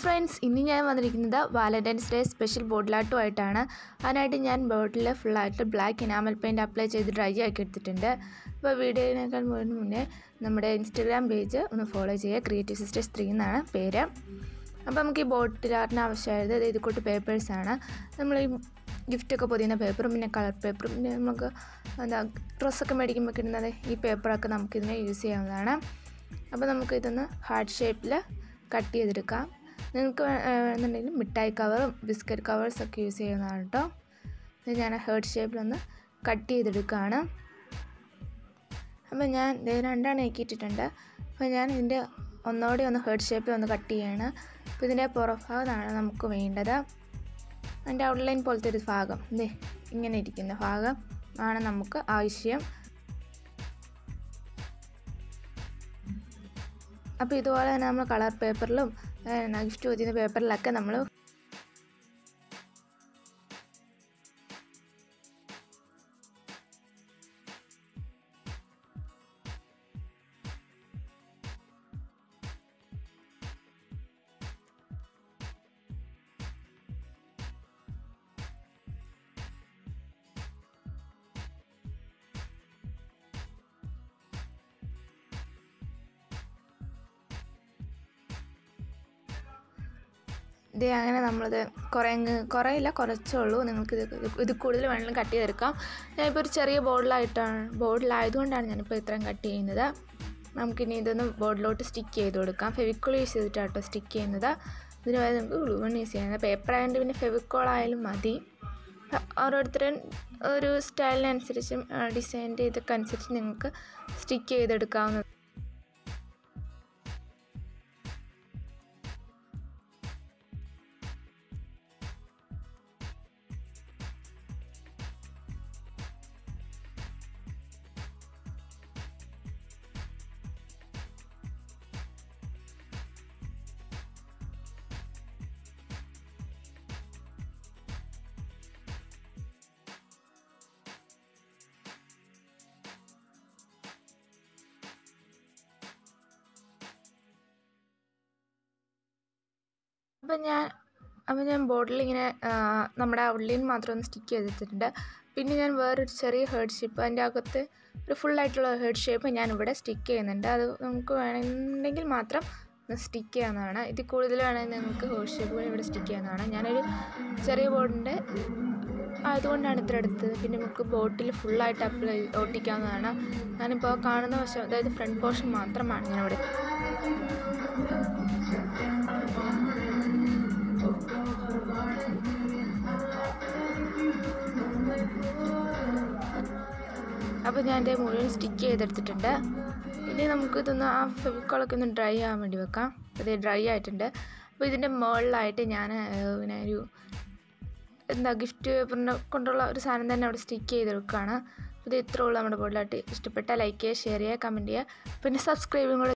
friends ഇന്ന് ഞാൻ വന്നിരിക്കുന്നത് വാലൻറ്റൈൻസ് ഡേ സ്പെഷ്യൽ ബോട്ടിലാട്ടുമായിട്ടാണ് അതിനായിട്ട് ഞാൻ ബോട്ടിൽ ഫുള്ളായിട്ട് ബ്ലാക്ക് ഇനാമൽ പെയിൻറ്റ് അപ്ലൈ ചെയ്ത് ഡ്രൈ ആക്കി എടുത്തിട്ടുണ്ട് അപ്പോൾ വീഡിയോയിനേക്കാൾ മുന്നേ നമ്മുടെ ഇൻസ്റ്റഗ്രാം പേജ് ഒന്ന് ഫോളോ ചെയ്യുക ക്രിയേറ്റീവ് സിസ്റ്റേഴ്സ് ത്രീ എന്നാണ് പേര് അപ്പോൾ നമുക്ക് ഈ ബോട്ടിൽ ആർട്ടിന് ആവശ്യമായത് ഇത് ഇത് കൂട്ട് പേപ്പേഴ്സാണ് നമ്മൾ ഈ ഗിഫ്റ്റൊക്കെ പൊതിയുന്ന പേപ്പറും പിന്നെ കളർ പേപ്പറും പിന്നെ നമുക്ക് എന്താ ഡ്രസ്സൊക്കെ മേടിക്കുമ്പോൾ കിട്ടുന്നത് ഈ പേപ്പറൊക്കെ നമുക്കിതിനെ യൂസ് ചെയ്യാവുന്നതാണ് അപ്പോൾ നമുക്ക് ഇതൊന്ന് ഹാർട്ട് ഷേപ്പിൽ കട്ട് ചെയ്തെടുക്കാം നിങ്ങൾക്ക് വേണമെന്നുണ്ടെങ്കിൽ മിഠായി കവറും ബിസ്ക്കറ്റ് കവേഴ്സൊക്കെ യൂസ് ചെയ്യുന്നതാണ് കേട്ടോ ഇത് ഞാൻ ഹേർട്ട് ഷേപ്പിലൊന്ന് കട്ട് ചെയ്തെടുക്കുകയാണ് അപ്പോൾ ഞാൻ ഇത് രണ്ടാണ് ആക്കിയിട്ടിട്ടുണ്ട് അപ്പോൾ ഞാൻ ഇതിൻ്റെ ഒന്നോടെ ഒന്ന് ഹേർട്ട് ഷേപ്പിൽ ഒന്ന് കട്ട് ചെയ്യാണ് അപ്പോൾ ഇതിൻ്റെ പുറഭാഗത്താണ് നമുക്ക് വേണ്ടത് അതിൻ്റെ ഔട്ട്ലൈൻ പോലത്തെ ഒരു ഭാഗം ഇതേ ഇങ്ങനെ ഇരിക്കുന്ന ഭാഗം ആണ് നമുക്ക് ആവശ്യം അപ്പോൾ ഇതുപോലെ തന്നെ നമ്മൾ കളർ പേപ്പറിലും ഗിഫ്റ്റ് പൊതിയുന്ന പേപ്പറിലൊക്കെ നമ്മൾ ഇത് അങ്ങനെ നമ്മളിത് കുറേ അങ്ങ് കുറേ ഇല്ല കുറച്ചേ ഉള്ളൂ നിങ്ങൾക്ക് ഇത് ഇത് കൂടുതൽ വേണമെങ്കിലും കട്ട് ചെയ്തെടുക്കാം ഞാനിപ്പോൾ ഒരു ചെറിയ ബോർഡിലായിട്ടാണ് ബോർഡിലായതുകൊണ്ടാണ് ഞാനിപ്പോൾ ഇത്രയും കട്ട് ചെയ്യുന്നത് നമുക്കിനി ഇതൊന്ന് ബോർഡിലോട്ട് സ്റ്റിക്ക് ചെയ്ത് കൊടുക്കാം ഫെവിക്കോൾ യൂസ് ചെയ്തിട്ടാണ് കേട്ടോ സ്റ്റിക്ക് ചെയ്യുന്നത് ഇതിന് പകരം നമുക്ക് ഗ്ലൂ ഗൺ യൂസ് ചെയ്യുന്നത് പേപ്പർ ആയതുകൊണ്ട് പിന്നെ ഫെവിക്കോൾ ആയാലും മതി ഓരോരുത്തരും ഒരു സ്റ്റൈലിനനുസരിച്ചും ഡിസൈൻ്റെ ഇതൊക്കെ അനുസരിച്ച് നിങ്ങൾക്ക് സ്റ്റിക്ക് ചെയ്തെടുക്കാവുന്നത് അപ്പം ഞാൻ അപ്പം ഞാൻ ബോർഡിൽ ഇങ്ങനെ നമ്മുടെ ഔട്ട്ലൈൻ മാത്രം ഒന്ന് സ്റ്റിക്ക് ചെയ്തിട്ടുണ്ട് പിന്നെ ഞാൻ വേറൊരു ചെറിയ ഹേർട്ട് ഷേപ്പ് അതിൻ്റെ അകത്ത് ഒരു ഫുള്ളായിട്ടുള്ള ഹേർട്ട് ഷേപ്പ് ഞാൻ ഇവിടെ സ്റ്റിക്ക് ചെയ്യുന്നുണ്ട് അത് നമുക്ക് വേണമെന്നുണ്ടെങ്കിൽ മാത്രം ഒന്ന് സ്റ്റിക്ക് ചെയ്യാവുന്നതാണ് ഇത് കൂടുതൽ വേണമെങ്കിൽ നിങ്ങൾക്ക് ഹേർട്ട് ഷേപ്പ് ഇവിടെ സ്റ്റിക്ക് ചെയ്യാവുന്നതാണ് ഞാനൊരു ചെറിയ ബോർഡിൻ്റെ ആയതുകൊണ്ടാണ് ഇത്ര എടുത്തത് പിന്നെ നമുക്ക് ബോട്ടിൽ ഫുള്ളായിട്ട് അപ്ലൈ ഒട്ടിക്കാവുന്നതാണ് ഞാനിപ്പോൾ കാണുന്ന വശം അതായത് ഫ്രണ്ട് പോർഷൻ മാത്രമാണ് ഞാൻ ഇവിടെ അപ്പോൾ ഞാൻ എൻ്റെ മുഴുവൻ സ്റ്റിക്ക് ചെയ്തെടുത്തിട്ടുണ്ട് ഇനി നമുക്ക് ഇതൊന്ന് ആ ഫെവിക്കോളൊക്കെ ഒന്ന് ഡ്രൈ ആവാൻ വേണ്ടി വെക്കാം ഇത് ഡ്രൈ ആയിട്ടുണ്ട് അപ്പോൾ ഇതിൻ്റെ മുകളിലായിട്ട് ഞാൻ പിന്നെ ഒരു എന്താ ഗിഫ്റ്റ് പേപ്പറിനെ കൊണ്ടുള്ള ഒരു സാധനം തന്നെ അവിടെ സ്റ്റിക്ക് ചെയ്ത് വെക്കുകയാണ് ഇത് ഇത്രേ ഉള്ളൂ നമ്മുടെ ബോർഡിലായിട്ട് ഇഷ്ടപ്പെട്ടാൽ ലൈക്ക് ചെയ്യുക ഷെയർ ചെയ്യുക കമൻറ്റ് ചെയ്യുക പിന്നെ സബ്സ്ക്രൈബും കൂടെ